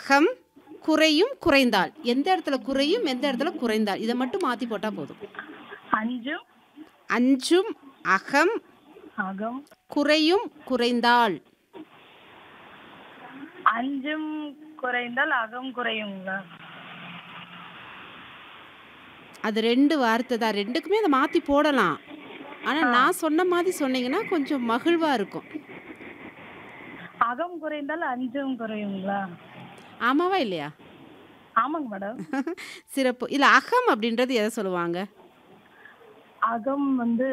அகம் குறையும் குறைந்தால் எந்த இடத்துல குறையும் எந்த இடத்துல குறைந்தால் இதை மட்டும் மாற்றி போட்டால் போதும் அஞ்சும் அஞ்சும் அகம் அகம் குறையும் குறைந்தால் அஞ்சும் குறைந்தால் அகம் குறையுங்களா அது ரெண்டு வார்த்தை தான் ரெண்டுக்குமே அதை மாற்றி போடலாம் ஆனால் நான் சொன்ன மாதிரி சொன்னீங்கன்னா கொஞ்சம் மகிழ்வாக இருக்கும் அகம் குறைந்தால் அஞ்சும் குறையுங்களா ஆமாவா இல்லையா ஆமாங்க மேடம் சிறப்பு இல்லை அகம் அப்படின்றது எதை சொல்லுவாங்க அகம் வந்து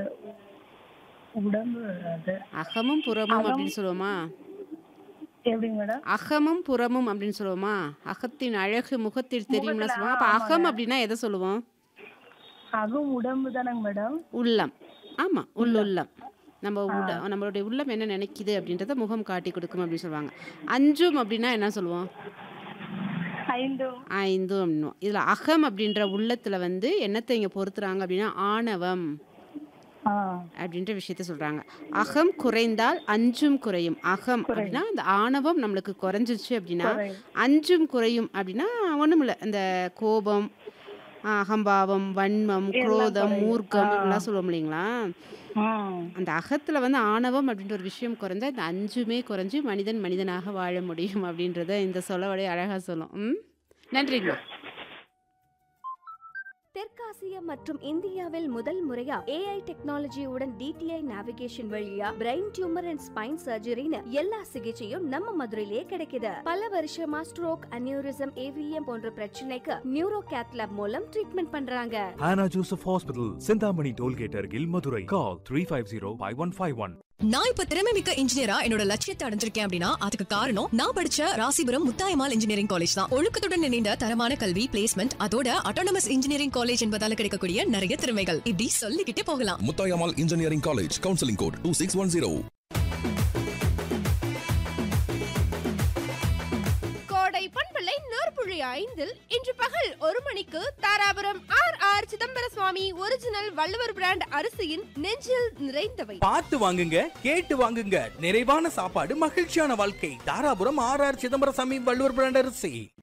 உடம்பு அது அகமும் புறமும் அப்படின்னு சொல்லுவோமா எப்படிங்க மேடம் அகமும் புறமும் அப்படின்னு சொல்லுவோமா அகத்தின் அழகு முகத்தில் தெரியும்லாம் சொல்லுவோம் அப்போ அகம் அப்படின்னா எதை சொல்லுவோம் அகம் உடம்பு தானங்க மேடம் உள்ளம் ஆமாம் உள்ளுள்ளம் நம்ம உட நம்மளுடைய உள்ளம் என்ன நினைக்குது அப்படின்றத முகம் காட்டி கொடுக்கும் அப்படின்னு சொல்லுவாங்க அஞ்சும் அப்படின்னா என்ன சொல்லுவோம் ஐந்தும் ஐந்தும் அப்படின்னுவோம் இதில் அகம் அப்படின்ற உள்ளத்தில் வந்து என்னத்தை இங்கே பொறுத்துறாங்க அப்படின்னா ஆணவம் ஆ அப்படின்ற விஷயத்த சொல்கிறாங்க அகம் குறைந்தால் அஞ்சும் குறையும் அகம் அப்படின்னா அந்த ஆணவம் நம்மளுக்கு குறைஞ்சிச்சு அப்படின்னா குறையும். அஞ்சும் குறையும் அப்படின்னா ஒன்றும் இல்லை இந்த கோபம் ஆ, அகம்பாவம் வன்மம் குரோதம் மூர்க்கம் இப்படிலாம் சொல்லுவோம் இல்லைங்களா ம் அந்த அகத்தில் வந்து ஆணவம் அப்படின்ற ஒரு விஷயம் குறைஞ்சா இந்த அஞ்சுமே குறைஞ்சு மனிதன் மனிதனாக வாழ முடியும் அப்படின்றத இந்த சொல்லவடைய அழகாக சொல்லும் ம் நன்றிங்க தெற்காசியா மற்றும் இந்தியாவில் முதல் முறையா ஏஐ டெக்னாலஜியுடன் டிடிஐ நேவிகேஷன் வழியா பிரெயின் டியூமர் அண்ட் ஸ்பைன் சர்ஜரின்னு எல்லா சிகிச்சையும் நம்ம மதுரையிலே கிடைக்குது பல வருஷமா ஸ்ட்ரோக் அனியூரிசம் ஏவிஎம் போன்ற பிரச்சனைக்கு நியூரோ கேத்லாப் மூலம் ட்ரீட்மெண்ட் பண்றாங்க Hannah Joseph Hospital, Sindhamani Tollgate Argil, Madurai. Call 350-5151. நான் இப்ப திறமை மிக்க இன்ஜினியரா என்னோட லட்சியத்தை அடைஞ்சிருக்கேன் அப்படின்னா அதுக்கு காரணம் நான் படிச்ச ராசிபுரம் முத்தாயமால் இன்ஜினியரிங் காலேஜ் தான் ஒழுக்கத்துடன் இணைந்த தரமான கல்வி பிளேஸ்மெண்ட் அதோட அட்டானமஸ் இன்ஜினியரிங் காலேஜ் என்பதால கிடைக்கக்கூடிய நிறைய திறமைகள் இப்படி சொல்லிக்கிட்டே போகலாம் Muthayammal engineering college counselling code two six one zero கோடை பண்பலை நூற்புழி ஐந்தில் இன்று பகல் ஒரு மணிக்கு Dharapuram R R Chidambara Swamy original Valluvar brand அரிசியின் நெஞ்சில் நிறைந்தவை பார்த்து வாங்குங்க கேட்டு வாங்குங்க நிறைவான சாப்பாடு மகிழ்ச்சியான வாழ்க்கை Dharapuram R R Chidambaraswamy Valluvar brand அரிசி